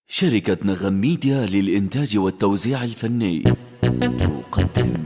شركة نغم ميديا للإنتاج والتوزيع الفني تقدم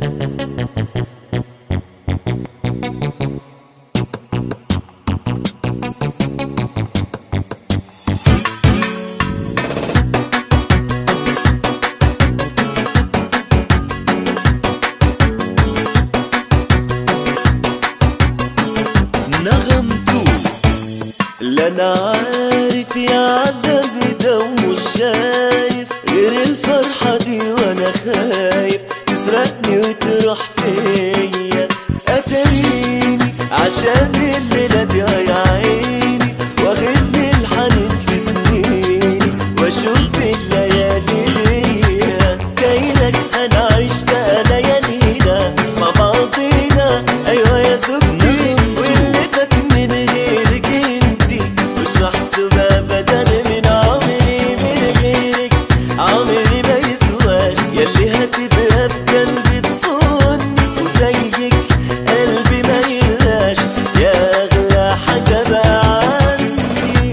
نغمته لا انا عارف يا عذابي ده ومش شايف غير الفرحة دي وانا خايف تسرقني وتروح فيا اتريني عشان الليلة دي يا عيني واخدني الحنين في سنيني واشوف الليالي ليا جايلك انا عشت ليالينا مع بعضينا ايوه يا زوجتي واللي فات من غيرك انتي مش محسوبة ابدا من عمري من غيرك عمري ما يسواش ياللي هتبقى في جنبي تصوني وزيك قلبي ما يغلاش يا اغلى حاجة بقى عندي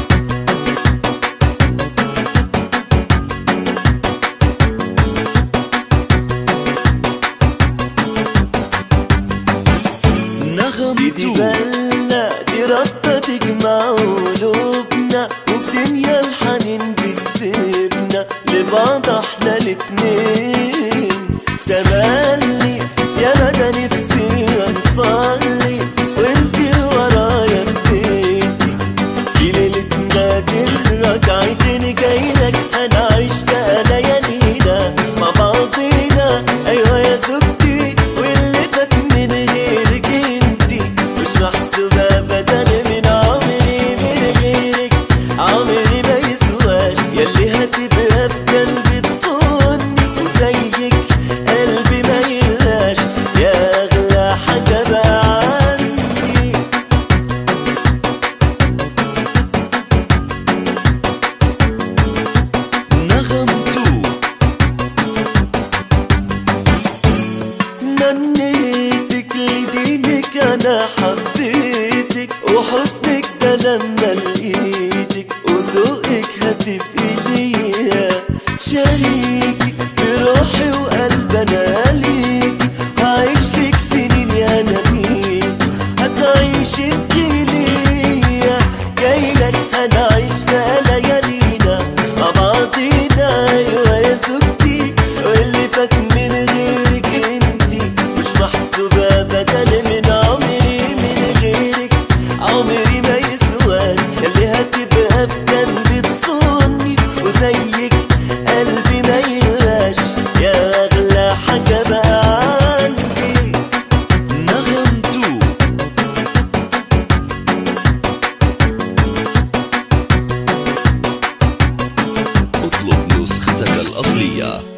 نغمته دي بلة دي رابطة تجمع قلوبنا وفي دنيا الحنين بتسيبنا لبعض احنا الاتنين تملي يا مدى نفسي نصلي وانتي ورايا في بيتي في ليلتنا دي الركعتين جايلك انا عشت ليالينا مع بعضينا ايوه يا زوجتي واللي فات من غيرك انتي مش محسوبة ابدا من عمري من غيرك عمري ما يسواش ياللي هتبقى في جنبي تصوني وزيك قلبي ما يغلاش يا اغلى حاجة بقى عندي نغمته منيتك لدينك انا حبيتك وحسنك ده لما لقيتك وذوقك هتبقي ليا شريكي بروحي وقلب انا ليكي هعيش لك سنين يا نبيكي هتعيش انت ليا جايلك انا عايش بقى ليالينا مع بعضينا ايوه يا زوجتي واللي فات من غيرك انتي مش محسوبة ابدا من عمري من غيرك عمري ما يسواش اللي هتبقى في جنبي تصوني وزيك قلبي ما يغلاش يا اغلى حاجة بقى عندي نغمته اطلب نسختك الأصلية